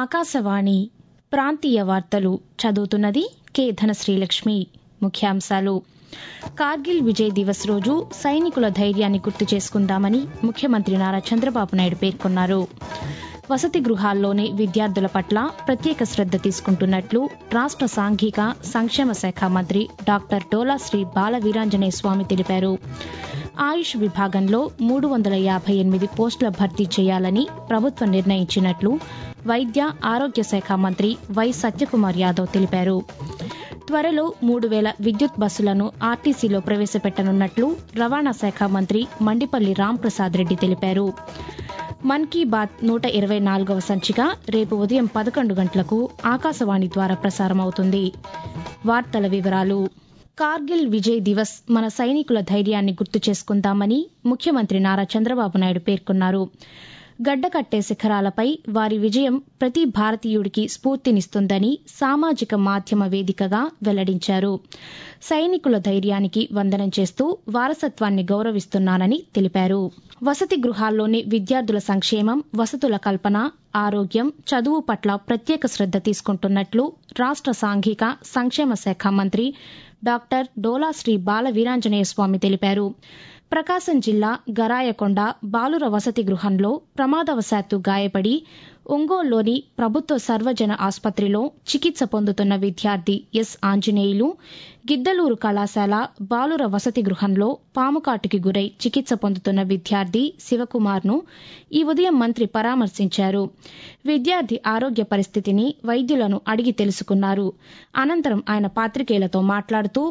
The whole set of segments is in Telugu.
ఆకాశవాణి ప్రాంతీయ వార్తలు చదువుతున్నది కె ధనశ్రీలక్ష్మి ముఖ్యాంశాలు కార్గిల్ విజయ్ దివస్ రోజు సైనికుల ధైర్యాన్ని గుర్తు చేసుకుందామని ముఖ్యమంత్రి నారా చంద్రబాబు నాయుడు పేర్కొన్నారు వసతి గృహాల్లోనే విద్యార్థుల పట్ల ప్రత్యేక శ్రద్ద తీసుకుంటున్నట్లు రాష్ట సాంఘిక సంక్షేమ శాఖ మంత్రి డాక్టర్ డోలాశ్రీ బాల వీరాంజనేయ స్వామి తెలిపారు ఆయుష్ విభాగంలో మూడు వందల యాభై ఎనిమిది పోస్టుల భర్తీ చేయాలని ప్రభుత్వం నిర్ణయించినట్లు వైద్య ఆరోగ్య శాఖ మంత్రి వై సత్యకుమార్ యాదవ్ తెలిపారు త్వరలో మూడు వేల విద్యుత్ బస్సులను ఆర్టీసీలో ప్రవేశపెట్టనున్నట్లు రవాణా శాఖ మంత్రి మండిపల్లి రాంప్రసాద్ రెడ్డి తెలిపారు మన్ కీ బాత్ నూట ఇరవై నాలుగవ సంచిక రేపు ఉదయం పదకొండు గంటలకు ఆకాశవాణి ద్వారా ప్రసారమవుతుంది వార్తల వివరాలు కార్గిల్ విజయ్ దివస్ మన సైనికుల ధైర్యాన్ని గుర్తు చేసుకుందామని ముఖ్యమంత్రి నారా చంద్రబాబు నాయుడు పేర్కొన్నారు గడ్డకట్టే శిఖరాలపై వారి విజయం ప్రతి భారతీయుడికి స్ఫూర్తినిస్తుందని సామాజిక మాధ్యమ వేదికగా వెల్లడించారు సైనికుల ధైర్యానికి వందనం చేస్తూ వారసత్వాన్ని గౌరవిస్తున్నానని తెలిపారు వసతి గృహాల్లోని విద్యార్థుల సంక్షేమం వసతుల కల్పన ఆరోగ్యం చదువు పట్ల ప్రత్యేక శ్రద్ద తీసుకుంటున్నట్లు రాష్ట సాంఘిక సంక్షేమ శాఖ మంత్రి డాక్టర్ డోలాశ్రీ బాల వీరాంజనేయ స్వామి తెలిపారు ప్రకాశం జిల్లా గరాయకొండ బాలుర వసతి గృహంలో ప్రమాదవశాత్తు గాయపడి ఒంగోలులోని ప్రభుత్వ సర్వజన ఆసుపత్రిలో చికిత్స పొందుతున్న విద్యార్థి ఎస్ ఆంజనేయులు గిద్దలూరు కళాశాల బాలుర వసతి గృహంలో పాముకాటుకి గురై చికిత్స పొందుతున్న విద్యార్థి శివకుమార్ను ఈ ఉదయం మంత్రి పరామర్శించారు విద్యార్థి ఆరోగ్య పరిస్థితిని వైద్యులను అడిగి తెలుసుకున్నారు అనంతరం ఆయన పాతికేయులతో మాట్లాడుతూ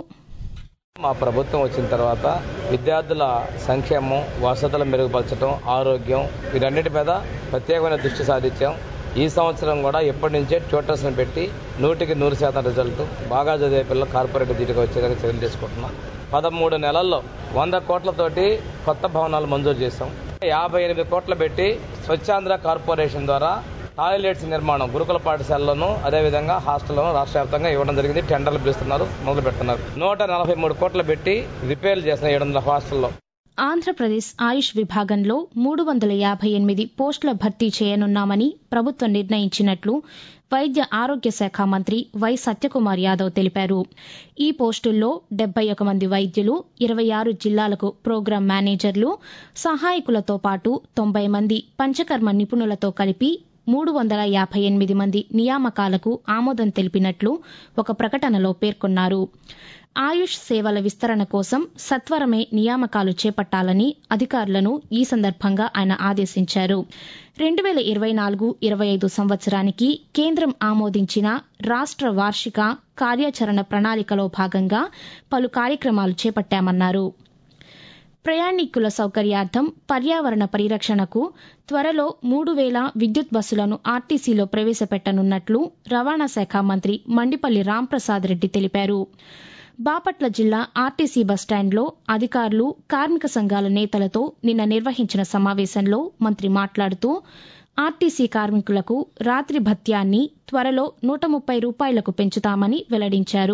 మా ప్రభుత్వం వచ్చిన తర్వాత విద్యార్థుల సంక్షేమం వసతులు మెరుగుపరచడం ఆరోగ్యం వీటన్నిటి మీద ప్రత్యేకమైన దృష్టి సాధించాం ఈ సంవత్సరం కూడా ఎప్పటి నుంచే ట్యూటర్స్ని పెట్టి నూటికి నూరు శాతం రిజల్ట్ బాగా చదివే పిల్లలు కార్పొరేట్ దీటికి వచ్చేదానికి చర్యలు తీసుకుంటున్నాం పదమూడు నెలల్లో వంద కోట్లతోటి కొత్త భవనాలు మంజూరు చేశాం యాభై ఎనిమిది కోట్లు పెట్టి స్వచ్ఛాంధ్ర కార్పొరేషన్ ద్వారా టాయిలెట్స్ నిర్మాణం గురుకుల పాఠశాలలోను అదేవిధంగా హాస్టల్లోను రాష్ట్ర వ్యాప్తంగా ఇవ్వడం జరిగింది టెండర్లు పిలుస్తున్నారు మొదలు పెడుతున్నారు నూట నలభై మూడు కోట్లు పెట్టి రిపేర్లు చేసిన ఏడు వందల హాస్టల్లో ఆంధ్రప్రదేశ్ ఆయుష్ విభాగంలో మూడు వందల యాభై ఎనిమిది పోస్టుల భర్తీ చేయనున్నామని ప్రభుత్వం నిర్ణయించినట్లు వైద్య ఆరోగ్య శాఖ మంత్రి వై సత్యకుమార్ యాదవ్ తెలిపారు ఈ పోస్టుల్లో డెబ్బై ఒక మంది వైద్యులు ఇరవై ఆరు జిల్లాలకు ప్రోగ్రాం మేనేజర్లు సహాయకులతో పాటు తొంభై మంది పంచకర్మ నిపుణులతో కలిపి మూడు వందల యాభై ఎనిమిది మంది నియామకాలకు ఆమోదం తెలిపినట్లు ఒక ప్రకటనలో పేర్కొన్నారు ఆయుష్ సేవల విస్తరణ కోసం సత్వరమే నియామకాలు చేపట్టాలని అధికారులను ఈ సందర్భంగా ఆయన ఆదేశించారు రెండు వేల ఇరవై నాలుగు ఇరవై ఐదు సంవత్సరానికి కేంద్రం ఆమోదించిన రాష్ట్ర వార్షిక కార్యాచరణ ప్రణాళికలో భాగంగా పలు కార్యక్రమాలు చేపట్టామన్నారు ప్రయాణికుల సౌకర్యార్థం పర్యావరణ పరిరక్షణకు త్వరలో మూడు వేల విద్యుత్ బస్సులను ఆర్టీసీలో ప్రవేశపెట్టనున్నట్లు రవాణా శాఖ మంత్రి మండిపల్లి రాంప్రసాద్ రెడ్డి తెలిపారు బాపట్ల జిల్లా ఆర్టీసీ బస్టాండ్లో అధికారులు కార్మిక సంఘాల నేతలతో నిన్న నిర్వహించిన సమావేశంలో మంత్రి మాట్లాడుతూ ఆర్టీసీ కార్మికులకు రాత్రి భత్యాన్ని త్వరలో నూట ముప్పై రూపాయలకు పెంచుతామని వెల్లడించారు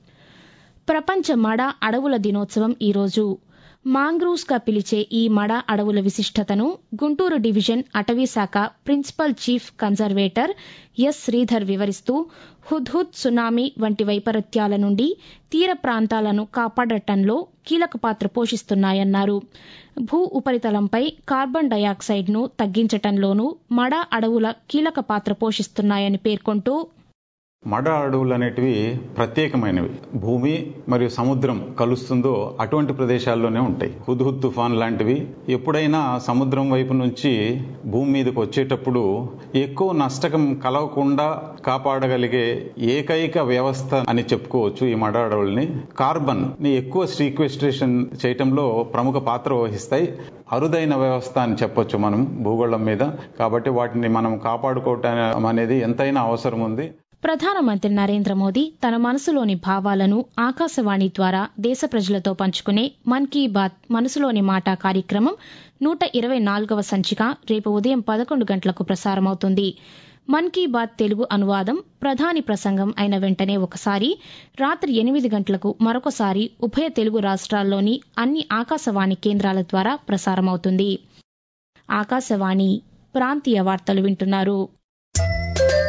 ప్రపంచ మడ అడవుల దినోత్సవం ఈరోజు మాంగ్రూవ్స్ గా పిలిచే ఈ మడ అడవుల విశిష్టతను గుంటూరు డివిజన్ అటవీ శాఖ principal chief conservator S Sridhar వివరిస్తూ హుద్హుద్ సునామీ వంటి వైపరీత్యాల నుండి తీర ప్రాంతాలను కాపాడటంలో కీలక పాత్ర పోషిస్తున్నాయన్నారు భూ ఉపరితలంపై కార్బన్ డయాక్సైడ్ను తగ్గించటంలోనూ మడ అడవుల కీలక పాత్ర పోషిస్తున్నాయని పేర్కొంటూ మడ అడవులు అనేటివి ప్రత్యేకమైనవి భూమి మరియు సముద్రం కలుస్తుందో అటువంటి ప్రదేశాల్లోనే ఉంటాయి హుద్హుద్ తుఫాన్ లాంటివి ఎప్పుడైనా సముద్రం వైపు నుంచి భూమి మీదకి వచ్చేటప్పుడు ఎక్కువ నష్టకం కలగకుండా కాపాడగలిగే ఏకైక వ్యవస్థ అని చెప్పుకోవచ్చు ఈ మడ అడవుల్ని కార్బన్ ని ఎక్కువ సీక్వెస్ట్రేషన్ చేయటంలో ప్రముఖ పాత్ర వహిస్తాయి అరుదైన వ్యవస్థ అని చెప్పొచ్చు మనం భూగోళం మీద కాబట్టి వాటిని మనం కాపాడుకోవటం అనేది ఎంతైనా అవసరం ఉంది ప్రధానమంత్రి నరేంద్ర మోదీ తన మనసులోని భావాలను ఆకాశవాణి ద్వారా దేశ ప్రజలతో పంచుకునే మన్ కీ బాత్ మనసులోని మాట కార్యక్రమం నూట ఇరవై నాలుగవ సంచిక రేపు ఉదయం పదకొండు గంటలకు ప్రసారమవుతుంది మన్ కీ బాత్ తెలుగు అనువాదం ప్రధాని ప్రసంగం అయిన వెంటనే ఒకసారి రాత్రి ఎనిమిది గంటలకు మరొకసారి ఉభయ తెలుగు రాష్ట్రాల్లోని అన్ని ఆకాశవాణి కేంద్రాల ద్వారా ప్రసారమవుతుంది ఆకాశవాణి ప్రాంతీయ వార్తలు వింటున్నారు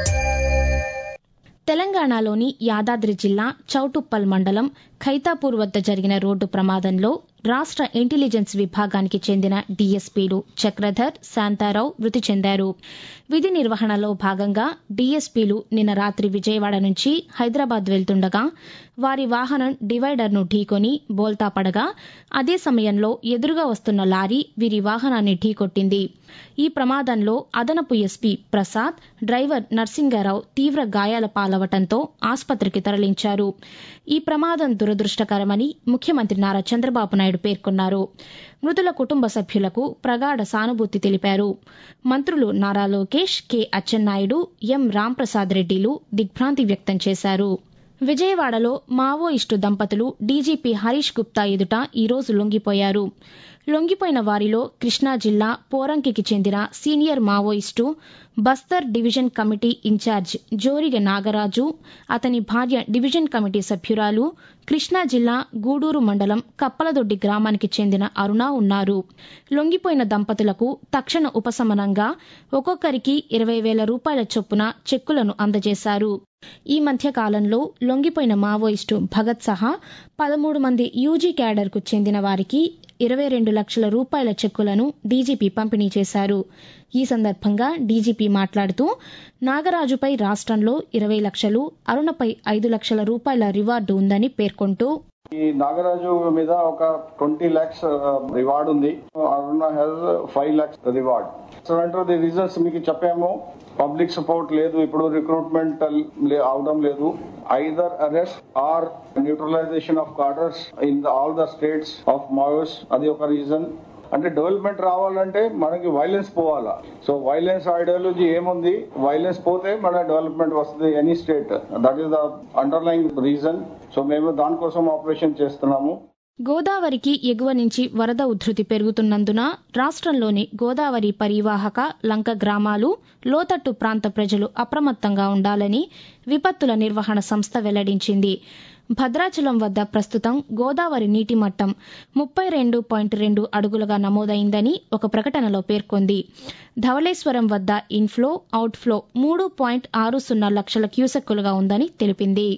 తెలంగాణలోని యాదాద్రి జిల్లా చౌటుప్పల్ మండలం ఖైతాపూర్ వద్ద జరిగిన రోడ్డు ప్రమాదంలో రాష్ట ఇంటెలిజెన్స్ విభాగానికి చెందిన డీఎస్పీలు చక్రధర్ శాంతారావు మృతి చెందారు విధి నిర్వహణలో భాగంగా డీఎస్పీలు నిన్న రాత్రి విజయవాడ నుంచి హైదరాబాద్ వెళ్తుండగా వారి వాహనం డివైడర్ను ఢీకొని బోల్తా పడగా అదే సమయంలో ఎదురుగా వస్తున్న లారీ వీరి వాహనాన్ని ఢీకొట్టింది ఈ ప్రమాదంలో అదనపు ఎస్పీ ప్రసాద్ డ్రైవర్ నర్సింగారావు తీవ్ర గాయాల పాలవటంతో ఆసుపత్రికి తరలించారు ఈ ప్రమాదం దురదృష్టకరమని ముఖ్యమంత్రి నారా చంద్రబాబు నాయుడు పేర్కొన్నారు మృతుల కుటుంబ సభ్యులకు ప్రగాఢ సానుభూతి తెలిపారు మంత్రులు నారా లోకేష్ కె అచ్చెన్నాయుడు ఎం రాంప్రసాద్ రెడ్డిలు దిగ్భ్రాంతి వ్యక్తం చేశారు విజయవాడలో మావోయిస్టు దంపతులు డీజీపీ హరీష్ గుప్తా ఎదుట ఈరోజు లొంగిపోయారు లొంగిపోయిన వారిలో కృష్ణా జిల్లా పోరంకికి చెందిన senior Maoist Bastar division committee in-charge Joriga Nagaraju అతని భార్య డివిజన్ కమిటీ సభ్యురాలు కృష్ణా జిల్లా గూడూరు మండలం కప్పలదొడ్డి గ్రామానికి చెందిన అరుణ ఉన్నారు లొంగిపోయిన దంపతులకు తక్షణ ఉపశమనంగా ఒక్కొక్కరికి ఇరవై వేల రూపాయల చొప్పున చెక్కులను అందజేశారు ఈ మధ్య కాలంలో లొంగిపోయిన మావోయిస్టు భగత్ సహా పదమూడు మంది యూజీ క్యాడర్కు చెందిన వారికి ఇరవై రెండు లక్షల రూపాయల చెక్కులను డీజీపీ పంపిణీ చేశారు ఈ సందర్భంగా డీజీపీ మాట్లాడుతూ నాగరాజుపై రాష్ట్రంలో ఇరవై లక్షలు అరుణపై ఐదు లక్షల రూపాయల రివార్డు ఉందని పేర్కొంటూ ఈ నాగరాజు మీద ఒక ట్వంటీ లాక్స్ రివార్డ్ ఉంది అరుణ హెల్ ఫైవ్ లాక్స్ రివార్డ్ సో అంటే ది రీజన్స్ మీకు చెప్పాము పబ్లిక్ సపోర్ట్ లేదు ఇప్పుడు రిక్రూట్మెంట్ అవడం లేదు either arrest or neutralization of cadres in all the states of Maos అది ఒక రీజన్ అంటే డెవలప్మెంట్ రావాలంటే మనకి వైలెన్స్ పోవాలా సో వైలెన్స్ ఐడియాలజీ ఏముంది వైలెన్స్ పోతే మన డెవలప్మెంట్ వస్తుంది any state that is the underline reason so మేము దానికోసం ఆపరేషన్ చేస్తున్నాము గోదావరికి ఎగువ నుంచి వరద ఉధృతి పెరుగుతున్నందున రాష్ట్రంలోని గోదావరి పరివాహక లంక గ్రామాలు లోతట్టు ప్రాంత ప్రజలు అప్రమత్తంగా ఉండాలని విపత్తుల నిర్వహణ సంస్థ వెల్లడించింది భద్రాచలం వద్ద ప్రస్తుతం గోదావరి నీటి మట్టం ముప్పై రెండు పాయింట్ రెండు అడుగులుగా నమోదైందని ఒక ప్రకటనలో పేర్కొంది ధవళేశ్వరం వద్ద ఇన్ఫ్లో అవుట్ఫ్లో మూడు పాయింట్ ఆరు సున్నా లక్షల క్యూసెక్కులుగా ఉందని తెలిపింది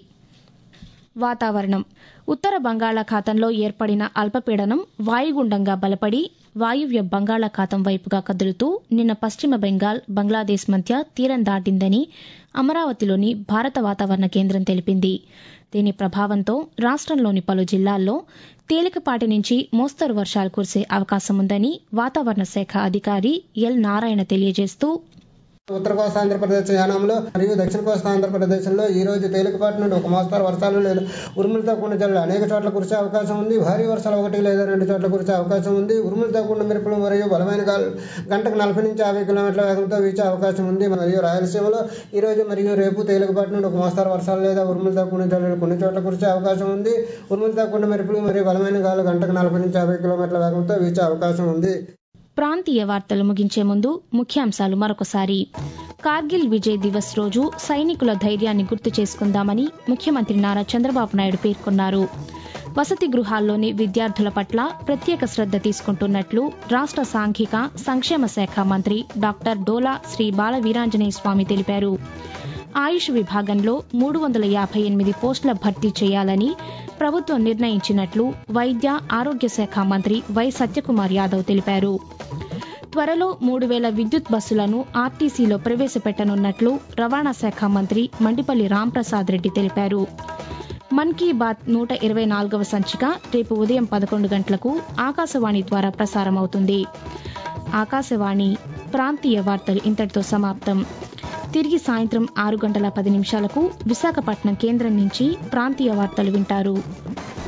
వాతావరణం ఉత్తర బంగాళాఖాతంలో ఏర్పడిన అల్పపీడనం వాయుగుండంగా బలపడి వాయువ్య బంగాళాఖాతం వైపుగా కదులుతూ నిన్న పశ్చిమ బెంగాల్ బంగ్లాదేశ్ మధ్య తీరం దాటిందని అమరావతిలోని భారత వాతావరణ కేంద్రం తెలిపింది దీని ప్రభావంతో రాష్ట్రంలోని పలు జిల్లాల్లో తేలికపాటి నుంచి మోస్తరు వర్షాలు కురిసే అవకాశం ఉందని వాతావరణ శాఖ అధికారి ఎల్ నారాయణ తెలియజేస్తూ ఉత్తర కోస్తా ఆంధ్రప్రదేశ్ యానంలో మరియు దక్షిణ కోస్తా ఆంధ్రప్రదేశ్లో ఈ రోజు తేలికపాటి నుండి ఒక మోస్తారు వర్షాలు లేదా ఉరుములతో కూడిన జల్లు అనేక చోట్ల కురిసే అవకాశం ఉంది భారీ వర్షాలు ఒకటి లేదా రెండు చోట్ల కురిసే అవకాశం ఉంది ఉరుములతో కూడిన మెరుపులు మరియు బలమైన గాలు గంటకు నలభై నుంచి యాభై కిలోమీటర్ల వేగంతో వీచే అవకాశం ఉంది మరియు రాయలసీమలో ఈ రోజు మరియు రేపు తేలికపాటి నుండి ఒక మోస్తారు వర్షాలు లేదా ఉరుములతో కూడిన జల్లులు కొన్ని చోట్ల కురిసే అవకాశం ఉంది ఉరుములతో కూడిన మెరుపులు మరియు బలమైన గాలు గంటకు నలభై నుంచి యాభై కిలోమీటర్ల వేగంతో వీచే అవకాశం ఉంది ప్రాంతీయ వార్తలు ముగించే ముందు ముఖ్యాంశాలు మరొకసారి కార్గిల్ విజయ్ దివస్ రోజు సైనికుల ధైర్యాన్ని గుర్తు చేసుకుందామని ముఖ్యమంత్రి నారా చంద్రబాబు నాయుడు పేర్కొన్నారు వసతి గృహాల్లోని విద్యార్థుల పట్ల ప్రత్యేక శ్రద్ధ తీసుకుంటున్నట్లు రాష్ట్ర సాంఘిక సంక్షేమ శాఖ మంత్రి డాక్టర్ డోలా శ్రీ బాల వీరాంజనేయ స్వామి తెలిపారు ఆయుష్ విభాగంలో మూడు వందల యాభై ఎనిమిది పోస్టుల భర్తీ చేయాలని ప్రభుత్వం నిర్ణయించినట్లు వైద్య ఆరోగ్య శాఖ మంత్రి వై సత్యకుమార్ యాదవ్ తెలిపారు త్వరలో మూడు వేల విద్యుత్ బస్సులను ఆర్టీసీలో ప్రవేశపెట్టనున్నట్లు రవాణా శాఖ మంత్రి మండిపల్లి రాంప్రసాద్ రెడ్డి తెలిపారు మన్ కీ బాత్ నూట ఇరవై నాలుగవ సంచిక రేపు ఉదయం పదకొండు గంటలకు ఆకాశవాణి ద్వారా ప్రసారమవుతుంది ఆకాశవాణి ప్రాంతీయ వార్తలు ఇంతటితో సమాప్తం తిరిగి సాయంత్రం ఆరు గంటల పది నిమిషాలకు విశాఖపట్నం కేంద్రం నుంచి ప్రాంతీయ వార్తలు వింటారు